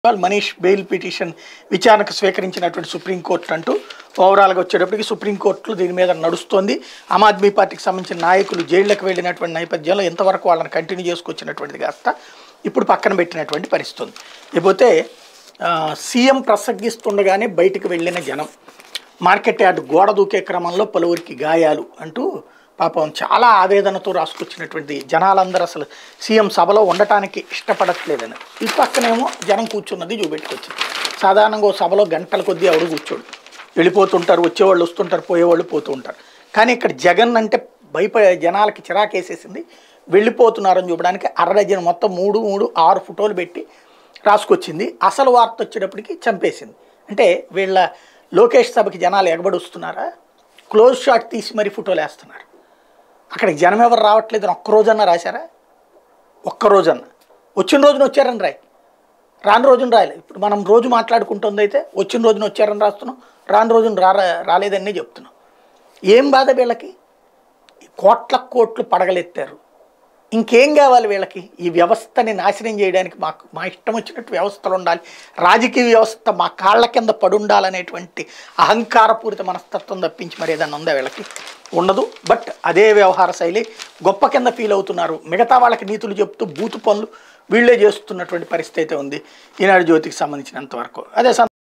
ఇవాళ Manish bail petition విచారణకు స్వీకరించినటువంటి supreme court అంటూ ఓవరాల్గా వచ్చేటప్పటికి సుప్రీంకోర్టులో దీని మీద నడుస్తోంది ఆమ్ ఆద్మీ పార్టీకి సంబంధించిన నాయకులు జైళ్లకు వెళ్ళినటువంటి నేపథ్యంలో ఎంతవరకు వాళ్ళని కంటిన్యూ చేసుకొచ్చినటువంటిది కాస్త ఇప్పుడు పక్కన పెట్టినటువంటి పరిస్థితి ఉంది లేకపోతే ఆ, సీఎం ప్రసంగిస్తుండగానే బయటికి వెళ్ళిన జనం మార్కెట్ యార్డ్ గోడ దూకే క్రమంలో పలువురికి గాయాలు అంటూ పాపం చాలా ఆవేదనతో రాసుకొచ్చినటువంటి జనాలందరూ అసలు సీఎం సభలో ఉండటానికి ఇష్టపడట్లేదని ఈ పక్కనేమో జనం కూర్చున్నది చూపెట్టుకొచ్చింది సాధారణంగా ఓ సభలో గంటల కొద్దీ ఎవరు కూర్చోడు వెళ్ళిపోతుంటారు వచ్చేవాళ్ళు వస్తుంటారు పోయేవాళ్ళు పోతూ ఉంటారు కానీ ఇక్కడ జగన్ అంటే భయపడే జనాలకి చిరాకేసేసింది వెళ్ళిపోతున్నారని చూపడానికి అరడజన్ మొత్తం మూడు మూడు ఆరు ఫోటోలు పెట్టి రాసుకొచ్చింది అసలు వార్త వచ్చేటప్పటికి చంపేసింది అంటే వీళ్ళ లోకేష్ సభకి జనాలు ఎగబడి వస్తున్నారా క్లోజ్ షాట్ తీసి మరీ ఫోటోలు వేస్తున్నారు అక్కడికి జనం ఎవరు రావట్లేదు అని ఒక్క రోజన్నా రాశారా ఒక్క రోజన్న వచ్చిన రోజున వచ్చారని రాయి రాని రోజున రాయలేదు ఇప్పుడు మనం రోజు మాట్లాడుకుంటుంది అయితే వచ్చిన రోజున వచ్చారని రాస్తున్నాం రాని రోజున రా రాలేదని చెప్తున్నాం ఏం బాధ వీళ్ళకి కోట్ల కోట్లు పడగలెత్తారు ఇంకేం కావాలి వీళ్ళకి ఈ వ్యవస్థని నాశనం చేయడానికి మాకు మా ఇష్టం వచ్చినట్టు వ్యవస్థలు ఉండాలి రాజకీయ వ్యవస్థ మా కాళ్ళ కింద పడుండాలనేటువంటి అహంకారపూరిత మనస్తత్వం తప్పించి మరి ఏదన్నా ఉందా వీళ్ళకి ఉండదు బట్ అదే వ్యవహార శైలి గొప్ప కింద ఫీల్ అవుతున్నారు మిగతా వాళ్ళకి నీతులు చెప్తూ బూతు పనులు వీళ్ళే చేస్తున్నటువంటి పరిస్థితి అయితే ఉంది ఈనాడు జ్యోతికి సంబంధించినంత వరకు అదే సం-